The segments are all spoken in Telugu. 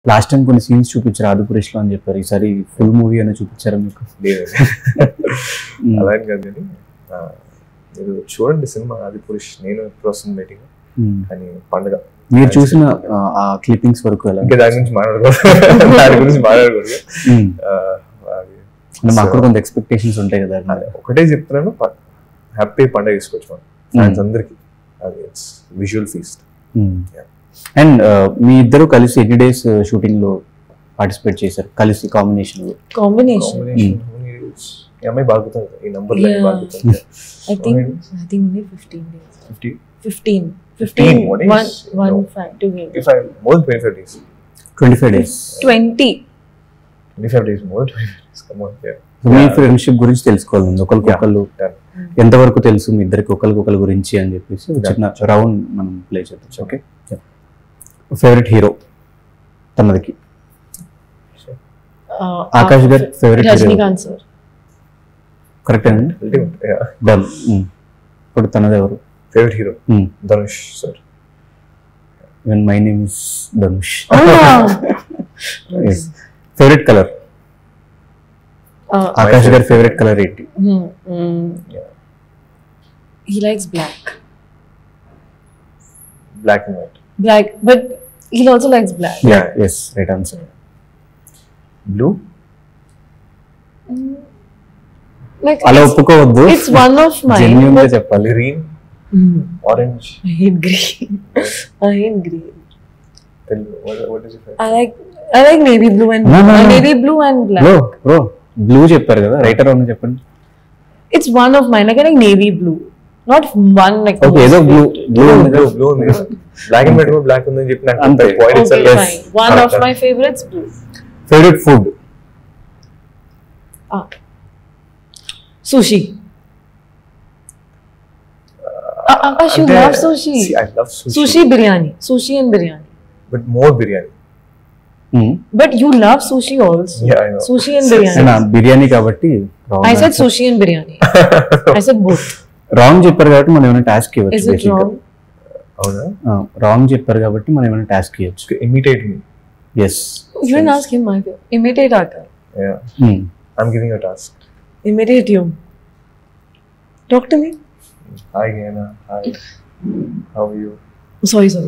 లాస్ట్ టైం కొన్ని సీన్స్ చూపించారు ఆదిపురుష్ లో అని చెప్పారు ఈసారి ఫుల్ మూవీ అని చూపించారా మీకు లేదు ఉమ్, అలా అని కాదు కానీ ఆ, మీరు చూడండి సినిమా ఆది పురుష్ నేను ఎప్పుడు వస్తుంది మీటింగ్ ఉమ్. కానీ పండుగ మీరు చూసిన ఆ, ఆ క్లిప్పింగ్స్ వరకు ఎలా ఇంకా దాని గురించి మాట్లాడకూడదు దాని గురించి మాట్లాడకూడదు ఉమ్. ఆ, అది అంటే మాకు కూడా కొంత ఎక్స్పెక్టేషన్స్ ఉంటాయి కదా అదే, ఒకటే చెప్తున్నాను హ్యాపీ పండుగ తీసుకోవచ్చు మనం ఫ్యాన్స్ అందరికి అది ఇట్స్ విజువల్ ఫీస్ట్ అండ్ మీ ఇద్దరు కలిసి ఎన్ని డేస్ షూటింగ్ లో పార్టిసిపేట్ చేశారు కలిసి కాంబినేషన్ లో Combination. ఈ అమ్మాయి బాగుతుంది ఈ నంబర్ లైన్ Yeah. బాగుతుంది I think How I think only 15 days. Fifty 15. 15, 15. what is- one, one no. five, two games. Twenty five more twenty five days twenty five days 20. Twenty five days more twenty five days come on మీ ఫ్రెండ్షిప్ గురించి తెలుసుకోవాలి ముందు ఒకరికొకళ్ళు done. ఎంతవరకు తెలుసు మీ ఇద్దరికి ఒకరికొకరి గురించి అని చెప్పేసి ఒక చిన్న రౌండ్ మనం ప్లే చేద్దాం ఓకే ఫేవరెట్ హీరో తనదికి Uh, ఆకాష్ uh, గారి favourite hero Rajnikant sir. Correct అండి డన్ ఇప్పుడు తనది ఎవరు favourite hero Dhanush sir even my name is Dhanush Ah. Favourite colour Uh, Akash గారి ఫేవరెట్ కలర్ ఏంటి hmm, hmm. He likes black. Black and white Black, but he also likes black. Yes right answer blue Like అలా it's, ఒప్పుకోవద్దు it's one of mine. Genuine గా but- చెప్పాలి green Hmm. Orange I hate green. I hate green. What is your I like I like navy blue and No, no, uh, no. navy blue and black. Bro bro blue చెప్పారు కదా రైటర్ అవును చెప్పండి It's one of mine. Like I like navy blue, not one like. Okay ఏదో బ్లూ బ్లూ బ్లూ బ్లూ ఉంది బ్లాక్ అండ్ వైట్ కూడా బ్లాక్ ఉందని చెప్పి నాకు అంతే. పాయింట్ Okay, ఇచ్చారు fine. One of my favorites, blue. Favourite food Ah. Sushi. Uh, Akash, you love sushi. I love sushi Sushi biryani. Sushi and biryani. But more biryani But you love sushi also. Yeah, I know. Sushi and biryani. Biryani కాబట్టి I said sushi and biryani. I said both. Wrong చెప్పారు కాబట్టి మనం ఏమైనా టాస్క్ Is it ఇవ్వచ్చు wrong? అవునా రాంగ్ చెప్పారు కాబట్టి మనం ఏమైనా టాస్క్ ఇవ్వచ్చు imitate me yes You didn't ask him my favorite. Imitate Akash. Yeah I'm giving you task Imitate you. Talk to me. Hi గేనా hi how you Sorry, sorry.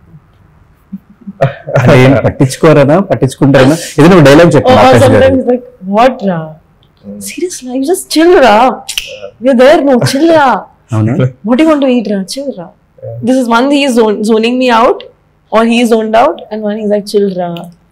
అంటే ఏం పట్టించుకోరనా పట్టించుకుంటారనా ఏదైనా డైలాగ్ Or, చెప్పండి or ఆకాష్ గారు sometimes like, what, Ra? Seriously, you just chill, Ra. We're there, no, chill, Ra. అవునా What do you want to eat, Ra? Chill, Ra. This is one he is zon- zoning me out, or he is zoned out, and one he's like, chill, Ra.